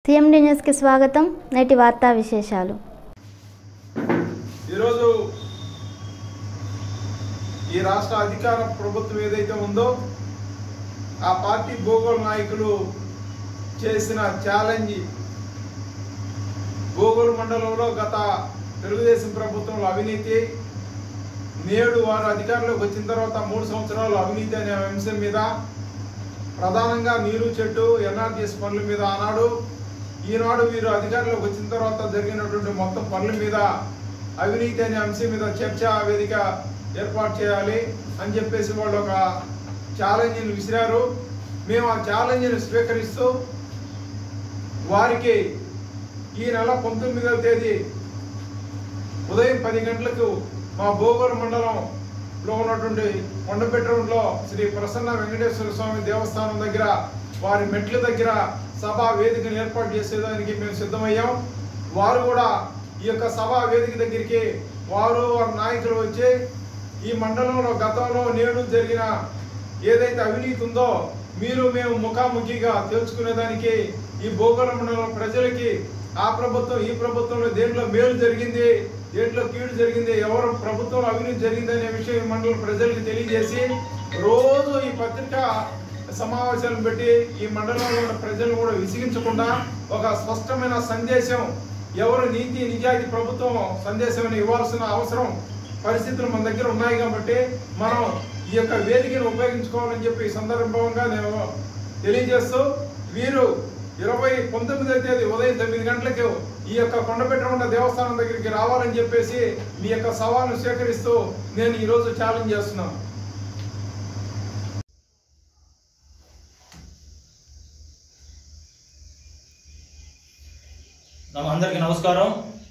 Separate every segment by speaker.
Speaker 1: CMD న్యూస్కి స్వాగతం నేటి వార్తా విశేషాలు
Speaker 2: ఈరోజు ఈ రాష్ట్ర అధికార ప్రభుత్వం ఏదైతే ఉందో ఆ పార్టీ భూగోళ నాయకులు చేసిన ఛాలెంజ్ భూగోళ మండలంలో గత తెలుగుదేశం ప్రభుత్వంలో అవినీతి నేడు వారు అధికారంలోకి వచ్చిన తర్వాత మూడు సంవత్సరాలు అవినీతి అనే అంశం మీద ప్రధానంగా నీరు చెట్టు ఎన్ఆర్జీఎస్ పనుల మీద ఆనాడు ఈనాడు వీరు అధికారంలోకి వచ్చిన తర్వాత జరిగినటువంటి మొత్తం పనుల మీద అవినీతి అనే అంశం మీద చర్చా వేదిక ఏర్పాటు చేయాలి అని చెప్పేసి వాళ్ళు ఒక ఛాలెంజ్ని విసిరారు మేము ఆ ఛాలెంజ్ని స్వీకరిస్తూ వారికి ఈ నెల పంతొమ్మిదవ తేదీ ఉదయం పది గంటలకు మా భోగోళ మండలంలో ఉన్నటువంటి కొండపెట్రంలో శ్రీ ప్రసన్న వెంకటేశ్వర స్వామి దేవస్థానం దగ్గర వారి మెట్ల దగ్గర సభా వేదికను ఏర్పాటు చేసేదానికి మేము సిద్ధమయ్యాం వారు కూడా ఈ యొక్క సభా వేదిక దగ్గరికి వారు వారి నాయకులు వచ్చి ఈ మండలంలో గతంలో నేడు జరిగిన ఏదైతే అవినీతి ఉందో మీరు మేము ముఖాముఖిగా తెలుసుకునేదానికి ఈ భూగోళ మండలం ప్రజలకి ఆ ప్రభుత్వం ఈ ప్రభుత్వంలో దేంట్లో మేలు జరిగింది దేంట్లో కీడు జరిగింది ఎవరు ప్రభుత్వంలో అవినీతి జరిగింది అనే విషయం ఈ మండలం ప్రజలకు తెలియజేసి రోజు ఈ పత్రిక సమావేశాలను పెట్టి ఈ మండలంలో ఉన్న ప్రజలను కూడా విసిగించకుండా ఒక స్పష్టమైన సందేశం ఎవరు నీతి నిజాయితీ ప్రభుత్వం సందేశం ఇవ్వాల్సిన అవసరం పరిస్థితులు మన దగ్గర ఉన్నాయి కాబట్టి మనం ఈ యొక్క వేదికను ఉపయోగించుకోవాలని చెప్పి ఈ సందర్భంగా నేను తెలియజేస్తూ వీరు ఇరవై పంతొమ్మిదవ తేదీ ఉదయం తొమ్మిది గంటలకు ఈ యొక్క కొండపెట్టమండ దేవస్థానం దగ్గరికి రావాలని చెప్పేసి మీ యొక్క సవాల్ను స్వీకరిస్తూ నేను ఈరోజు ఛాలెంజ్ చేస్తున్నాను
Speaker 3: నమ అందరికీ నమస్కారం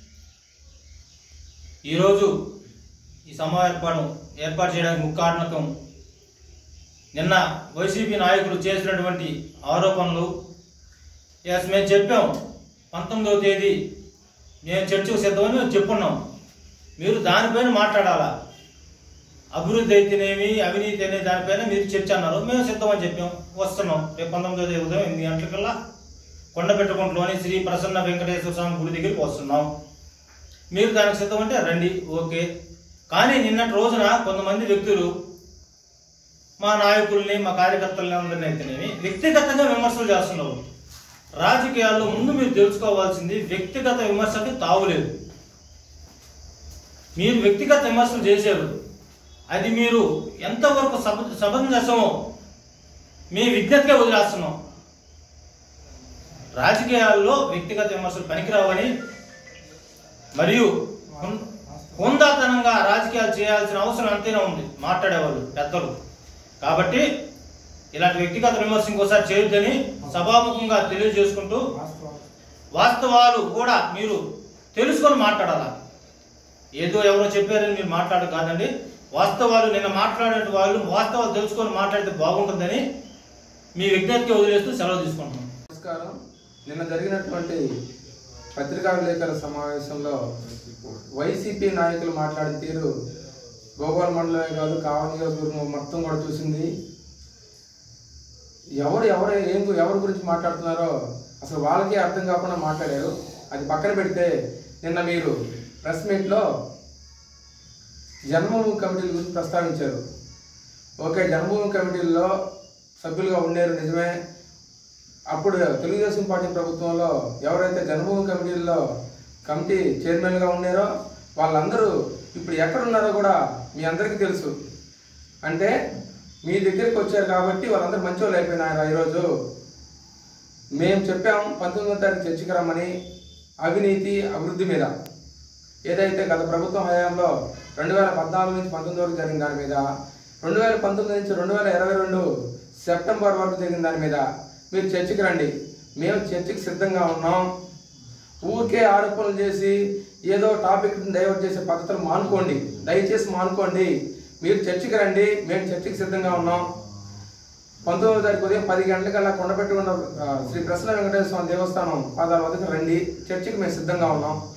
Speaker 3: ఈరోజు ఈ సభ ఏర్పాటు ఏర్పాటు చేయడానికి ముఖ్య కారణకం నిన్న వైసీపీ నాయకులు చేసినటువంటి ఆరోపణలు ఎస్ మేము చెప్పాం పంతొమ్మిదవ తేదీ మేము చర్చకు సిద్ధమని మేము చెప్పున్నాం మీరు దానిపైన మాట్లాడాలా అభివృద్ధి అయితేనేమి అవినీతి అనే దానిపైన మీరు చర్చ అన్నారు మేము సిద్ధమని చెప్పాం వస్తున్నాం రేపు పంతొమ్మిదో తేదీ ఉదయం ఎనిమిది గంటలకల్లా కొండపెట్టుకుంటలోని శ్రీ ప్రసన్న వెంకటేశ్వర స్వామి గుడి దగ్గరికి వస్తున్నాం మీరు దానికి సిద్ధం అంటే రండి ఓకే కానీ నిన్నటి రోజున కొంతమంది వ్యక్తులు మా నాయకుల్ని మా కార్యకర్తలని అందరినీ అయితేనేమి వ్యక్తిగతంగా విమర్శలు చేస్తున్నారు రాజకీయాల్లో ముందు మీరు తెలుసుకోవాల్సింది వ్యక్తిగత విమర్శకి తావులేదు మీరు వ్యక్తిగత విమర్శలు చేశారు అది మీరు ఎంతవరకు సబ సమంజసమో మీ విజ్ఞతగా వదిలేస్తున్నాం రాజకీయాల్లో వ్యక్తిగత విమర్శలు పనికిరావని మరియు హుం- హుందాతనంగా రాజకీయాలు చేయాల్సిన అవసరం అంతేనా ఉంది మాట్లాడేవాళ్ళు పెద్దలు కాబట్టి ఇలాంటి వ్యక్తిగత విమర్శ ఇంకోసారి చేయొద్దని సభాముఖంగా తెలియజేసుకుంటూ వాస్తవాలు కూడా మీరు తెలుసుకొని మాట్లాడాలా ఏదో ఎవరో చెప్పారని మీరు మాట్లాడు కాదండి వాస్తవాలు నిన్న మాట్లాడే వాళ్ళు వాస్తవాలు తెలుసుకొని మాట్లాడితే బాగుంటుందని మీ విజ్ఞప్తికి వదిలేస్తూ సెలవు తీసుకుంటున్నాం
Speaker 4: నమస్కారం నిన్న జరిగినటువంటి పత్రికా విలేకరుల సమావేశంలో వైసీపీ నాయకులు మాట్లాడిన తీరు గోపాల మండలమే కాదు కావలి నియోజకవర్గం మొత్తం కూడా చూసింది ఎవరు ఎవరు ఏం గు- ఎవరి గురించి మాట్లాడుతున్నారో అసలు వాళ్ళకే అర్థం కాకుండా మాట్లాడారు అది పక్కన పెడితే నిన్న మీరు ప్రెస్ మీట్లో జన్మభూమి కమిటీల గురించి ప్రస్తావించారు ఓకే జన్మభూమి కమిటీల్లో సభ్యులుగా ఉండేరు నిజమే అప్పుడు తెలుగుదేశం పార్టీ ప్రభుత్వంలో ఎవరైతే జన్మభూమి కమిటీల్లో కమిటీ చైర్మన్గా ఉన్నారో వాళ్ళందరూ ఇప్పుడు ఎక్కడున్నారో కూడా మీ అందరికీ తెలుసు అంటే మీ దగ్గరికి వచ్చారు కాబట్టి వాళ్ళందరూ మంచి వాళ్ళు అయిపోయినారు ఈరోజు మేము చెప్పాము పంతొమ్మిదో తారీఖు చర్చకి రమ్మని అవినీతి అభివృద్ధి మీద ఏదైతే గత ప్రభుత్వం హయాంలో రెండు వేల పద్నాలుగు నుంచి పంతొమ్మిది వరకు జరిగిన దాని మీద రెండు వేల పంతొమ్మిది నుంచి రెండు వేల ఇరవై రెండు సెప్టెంబర్ వరకు జరిగిన దాని మీద మీరు చర్చకి రండి మేము చర్చకి సిద్ధంగా ఉన్నాం ఊరికే ఆరోపణలు చేసి ఏదో టాపిక్ డైవర్ట్ చేసే పద్ధతులు మానుకోండి దయచేసి మానుకోండి మీరు చర్చకి రండి మేము చర్చకి సిద్ధంగా ఉన్నాం పంతొమ్మిదో తారీఖు ఉదయం పది గంటలకల్లా కొండపెట్టుకున్న ఆ, శ్రీ ప్రసన్న వెంకటేశ్వర స్వామి దేవస్థానం పాదాల వద్దకు రండి చర్చికి మేము సిద్ధంగా ఉన్నాం